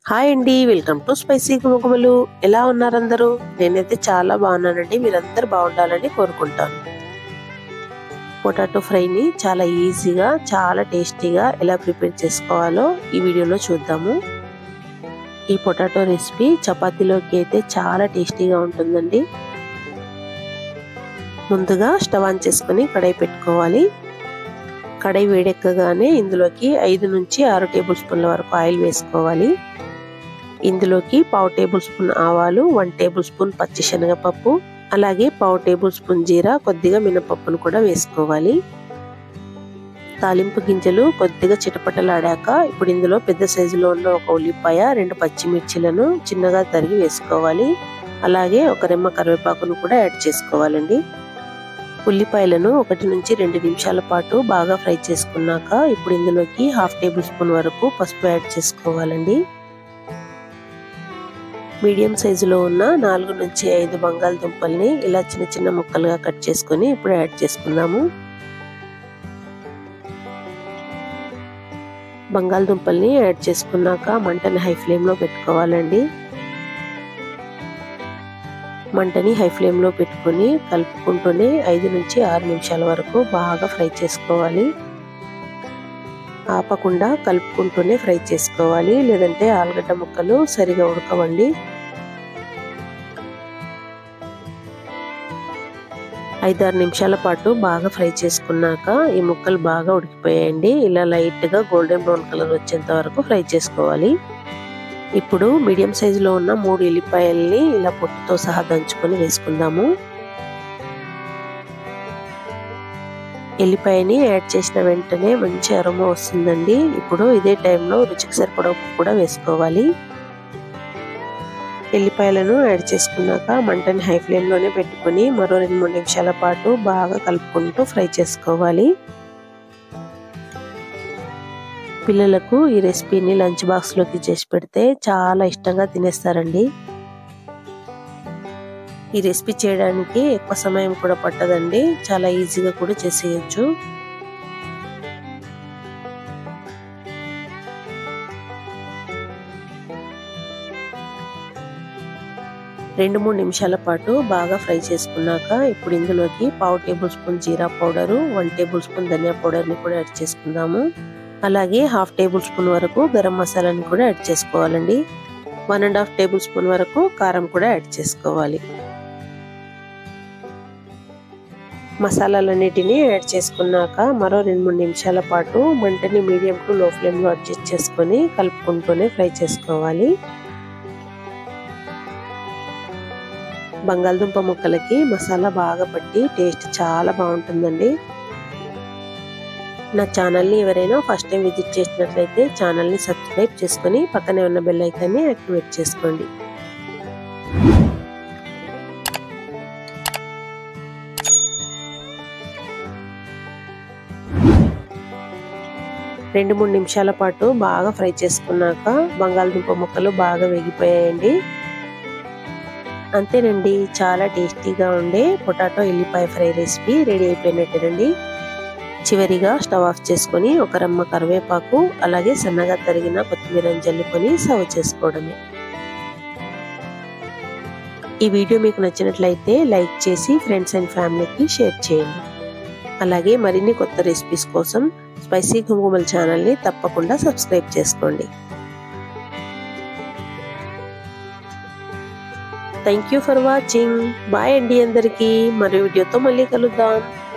hi అండి welcome to spicy గుమగుమలు ఎలా ఉన్నారు అందరూ నేనైతే చాలా బాగున్నానండి మీరందరూ బాగుండాలని కోరుకుంటాను పొటాటో ఫ్రైని చాలా ఈజీగా చాలా టేస్టీగా ఎలా ప్రిపేర్ చేసుకోవాలో ఈ వీడియోలో చూద్దాము ఈ పొటాటో రెసిపీ చపాతీలోకి అయితే చాలా టేస్టీగా ఉంటుందండి ముందుగా స్టవ్ ఆన్ చేసుకొని కడాయి పెట్టుకోవాలి కడాయి వేడెక్కగానే ఇందులోకి ఐదు నుంచి ఆరు టేబుల్ స్పూన్ల వరకు ఆయిల్ వేసుకోవాలి ఇందులోకి పావు టేబుల్ స్పూన్ ఆవాలు వన్ టేబుల్ స్పూన్ పచ్చిశనగపప్పు అలాగే పావు టేబుల్ స్పూన్ జీరా కొద్దిగా మినపప్పును కూడా వేసుకోవాలి తాలింపు గింజలు కొద్దిగా చిటపటలాడాక ఇప్పుడు ఇందులో పెద్ద సైజులో ఉన్న ఒక ఉల్లిపాయ రెండు పచ్చిమిర్చిలను చిన్నగా తరిగి వేసుకోవాలి అలాగే ఒక రెమ్మ కరివేపాకును కూడా యాడ్ చేసుకోవాలండి ఉల్లిపాయలను ఒకటి నుంచి రెండు నిమిషాల పాటు బాగా ఫ్రై చేసుకున్నాక ఇప్పుడు ఇందులోకి హాఫ్ టేబుల్ స్పూన్ వరకు పసుపు యాడ్ చేసుకోవాలండి మీడియం సైజులో ఉన్న నాలుగు నుంచి ఐదు బంగాళదుంపల్ని ఇలా చిన్న చిన్న ముక్కలుగా కట్ చేసుకొని ఇప్పుడు యాడ్ చేసుకుందాము బంగాళదుంపల్ని యాడ్ చేసుకున్నాక మంటని హై ఫ్లేమ్లో పెట్టుకోవాలండి మంటని హై ఫ్లేమ్లో పెట్టుకొని కలుపుకుంటూనే ఐదు నుంచి ఆరు నిమిషాల వరకు బాగా ఫ్రై చేసుకోవాలి ఆపకుండా కలుపుకుంటూనే ఫ్రై చేసుకోవాలి లేదంటే ఆలుగడ్డ ముక్కలు సరిగా ఉడకవండి ఐదారు నిమిషాల పాటు బాగా ఫ్రై చేసుకున్నాక ఈ ముక్కలు బాగా ఉడికిపోయాయండి ఇలా లైట్గా గోల్డెన్ బ్రౌన్ కలర్ వచ్చేంత వరకు ఫ్రై చేసుకోవాలి ఇప్పుడు మీడియం సైజులో ఉన్న మూడు ఎల్లిపాయల్ని ఇలా పొట్టుతో సహా దంచుకొని వేసుకుందాము ఎల్లిపాయని యాడ్ చేసిన వెంటనే మంచి అరోమా వస్తుందండి ఇప్పుడు ఇదే టైంలో రుచికి సరిపడా ఉప్పు కూడా వేసుకోవాలి ఎల్లిపాయలను యాడ్ చేసుకున్నాక మంటని హై ఫ్లేమ్లోనే పెట్టుకొని మరో రెండు మూడు నిమిషాల పాటు బాగా కలుపుకుంటూ ఫ్రై చేసుకోవాలి పిల్లలకు ఈ రెసిపీని లంచ్ బాక్స్లోకి చేసి పెడితే చాలా ఇష్టంగా తినేస్తారండి ఈ రెసిపీ చేయడానికి ఎక్కువ సమయం కూడా పట్టదండి చాలా ఈజీగా కూడా చేసేయచ్చు రెండు మూడు నిమిషాల పాటు బాగా ఫ్రై చేసుకున్నాక ఇప్పుడు ఇందులోకి పావు టేబుల్ స్పూన్ జీరా పౌడరు వన్ టేబుల్ స్పూన్ ధనియా పౌడర్ని కూడా యాడ్ చేసుకుందాము అలాగే హాఫ్ టేబుల్ స్పూన్ వరకు గరం మసాలాని కూడా యాడ్ చేసుకోవాలండి one and half tablespoon వరకు కారం కూడా యాడ్ చేసుకోవాలి మసాలాలన్నిటినీ యాడ్ చేసుకున్నాక మరో రెండు మూడు నిమిషాల పాటు మంటని మీడియం టు లో ఫ్లేమ్లో అడ్జస్ట్ చేసుకొని కలుపుకుంటూనే ఫ్రై చేసుకోవాలి బంగాళదుంప ముక్కలకి మసాలా బాగా పట్టి టేస్ట్ చాలా బాగుంటుందండి నా ఛానల్ని ఎవరైనా ఫస్ట్ టైం విజిట్ చేసినట్లయితే ఛానల్ని సబ్స్క్రైబ్ చేసుకొని పక్కనే ఉన్న బెల్ ఐకాన్ని యాక్టివేట్ చేసుకోండి రెండు మూడు నిమిషాల పాటు బాగా ఫ్రై చేసుకున్నాక బంగాళదుంప ముక్కలు బాగా వేగిపోయాయండి అంతేనండి చాలా టేస్టీగా ఉండే పొటాటో ఎల్లిపాయ ఫ్రై రెసిపీ రెడీ అయిపోయినట్టేనండి చివరిగా స్టవ్ ఆఫ్ చేసుకొని ఒక రమ్మ కరివేపాకు అలాగే సన్నగా తరిగిన కొత్తిమీరని జల్లుకొని సర్వ్ చేసుకోవడమే ఈ వీడియో మీకు నచ్చినట్లయితే లైక్ చేసి ఫ్రెండ్స్ అండ్ ఫ్యామిలీకి షేర్ చేయండి అలాగే మరిన్ని కొత్త రెసిపీస్ కోసం స్పైసీ కుంకుమల ఛానల్ని తప్పకుండా సబ్స్క్రైబ్ చేసుకోండి thank you for watching bye అండి అందరికీ మరో వీడియోతో మళ్ళీ కలుద్దాం